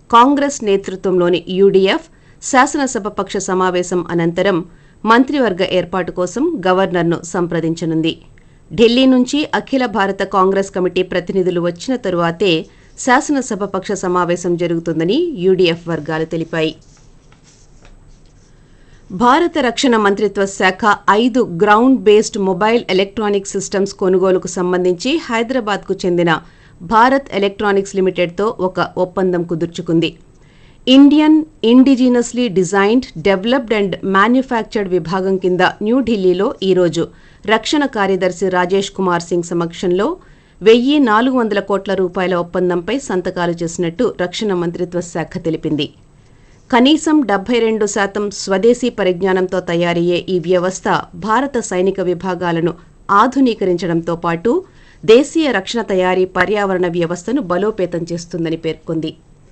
కాంగ్రెస్ నేతృత్వంలోని యూడీఎఫ్ శాసనసభ పక్ష సమావేశం అనంతరం మంత్రివర్గ ఏర్పాటు కోసం గవర్నర్ను సంప్రదించనుంది ఢిల్లీ నుంచి అఖిల భారత కాంగ్రెస్ కమిటీ ప్రతినిధులు వచ్చిన తరువాతే శాసనసభ పక్ష సమావేశం జరుగుతుందని యూడీఎఫ్ వర్గాలు తెలిపాయి భారత రక్షణ మంత్రిత్వ శాఖ ఐదు ground based mobile electronic systems కొనుగోలుకు సంబంధించి హైదరాబాద్కు చెందిన భారత్ ఎలక్ట్రానిక్స్ లిమిటెడ్తో ఒక ఒప్పందం కుదుర్చుకుంది Indian indigenously designed developed and manufactured విభాగం కింద న్యూఢిల్లీలో ఈరోజు రక్షణ కార్యదర్శి రాజేష్ కుమార్ సింగ్ సమక్షంలో వెయ్యి నాలుగు వందల కోట్ల రూపాయల ఒప్పందంపై సంతకాలు చేసినట్టు రక్షణ మంత్రిత్వ శాఖ తెలిపింది కనీసం డెబ్బై రెండు శాతం స్వదేశీ పరిజ్ఞానంతో తయారయ్యే ఈ వ్యవస్థ భారత సైనిక విభాగాలను ఆధునీకరించడంతో పాటు దేశీయ రక్షణ తయారీ పర్యావరణ వ్యవస్థను బలోపేతం చేస్తుందని పేర్కొంది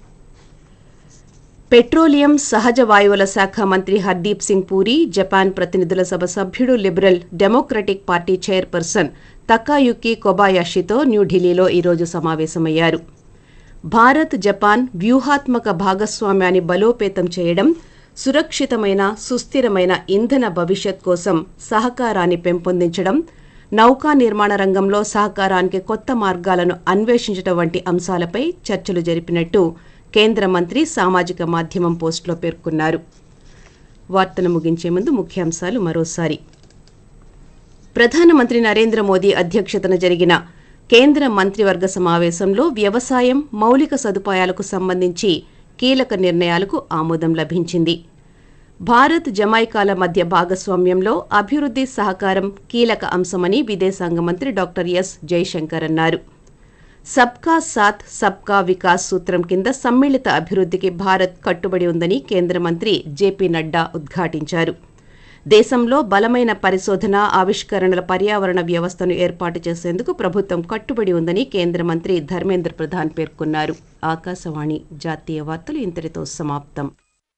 పెట్రోలియం సహజ వాయువుల శాఖ మంత్రి హర్దీప్ సింగ్ పూరి జపాన్ ప్రతినిధుల సభ సభ్యుడు liberal democratic party chairperson Takayuki కొబాయాషితో న్యూఢిల్లీలో ఈరోజు సమావేశమయ్యారు భారత్ జపాన్ వ్యూహాత్మక భాగస్వామ్యాన్ని బలోపేతం చేయడం సురక్షితమైన సుస్థిరమైన ఇంధన భవిష్యత్ కోసం సహకారాన్ని పెంపొందించడం నౌకా నిర్మాణ రంగంలో సహకారానికి కొత్త మార్గాలను అన్వేషించడం వంటి అంశాలపై చర్చలు జరిపినట్టు కేంద్ర మంత్రి సామాజిక మాధ్యమం పోస్టులో పేర్కొన్నారు వార్తలు ముగించే ముందు ముఖ్యాంశాలు మరోసారి ప్రధానమంత్రి నరేంద్ర మోదీ అధ్యక్షతన జరిగిన కేంద్ర మంత్రివర్గ సమావేశంలో వ్యవసాయం మౌలిక సదుపాయాలకు సంబంధించి కీలక నిర్ణయాలకు ఆమోదం లభించింది భారత్ జమైకాల మధ్య భాగస్వామ్యంలో అభివృద్ధి సహకారం కీలక అంశమని విదేశాంగ మంత్రి డాక్టర్ ఎస్ జైశంకర్ అన్నారు సబ్కా సాత్ సబ్కా వికాస్ సూత్రం కింద సమ్మిళిత అభివృద్ధికి భారత్ కట్టుబడి ఉందని కేంద్ర మంత్రి జేపీ నడ్డా ఉద్ఘాటించారు దేశంలో బలమైన పరిశోధన ఆవిష్కరణల పర్యావరణ వ్యవస్థను ఏర్పాటు చేసేందుకు ప్రభుత్వం కట్టుబడి ఉందని కేంద్ర మంత్రి ధర్మేంద్ర ప్రధాన్ పేర్కొన్నారు ఆకాశవాణి జాతీయ వార్తలు ఇంతటితో సమాప్తం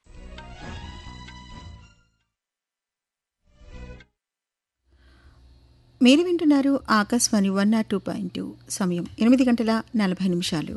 మీరు వింటున్నారు Akashvani one naught two point two సమయం ఎనిమిది గంటల నలభై నిమిషాలు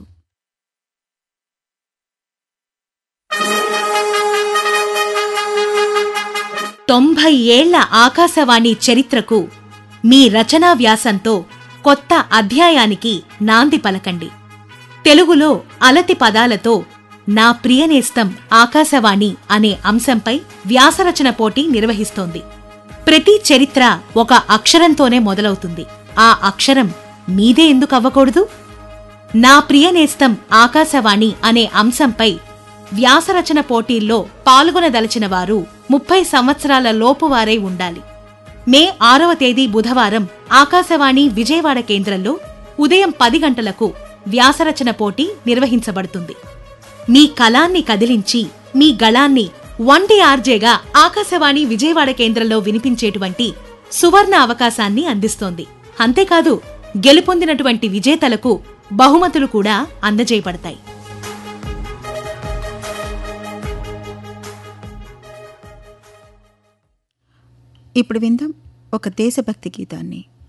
తొంభై ఏళ్ల ఆకాశవాణి చరిత్రకు మీ రచనా వ్యాసంతో కొత్త అధ్యాయానికి నాంది పలకండి తెలుగులో అలతి పదాలతో నా ప్రియనేస్తం ఆకాశవాణి అనే అంశంపై వ్యాసరచన పోటీ నిర్వహిస్తోంది ప్రతి చరిత్ర ఒక అక్షరంతోనే మొదలవుతుంది ఆ అక్షరం మీదే ఎందుకు అవ్వకూడదు నా ప్రియనేస్తం ఆకాశవాణి అనే అంశంపై వ్యాసరచన పోటీల్లో పాల్గొనదలిచిన వారు ముప్పై సంవత్సరాల లోపువారై ఉండాలి మే ఆరవ తేదీ బుధవారం ఆకాశవాణి విజయవాడ కేంద్రంలో ఉదయం పది గంటలకు వ్యాసరచన పోటీ నిర్వహించబడుతుంది మీ కళాన్ని కదిలించి మీ గళాన్ని వన్టీ ఆర్జేగా ఆకాశవాణి విజయవాడ కేంద్రంలో వినిపించేటువంటి సువర్ణ అవకాశాన్ని అందిస్తోంది అంతేకాదు గెలుపొందినటువంటి విజేతలకు బహుమతులు కూడా అందజేయబడతాయి ఇప్పుడు విందాం ఒక దేశభక్తి గీతాన్ని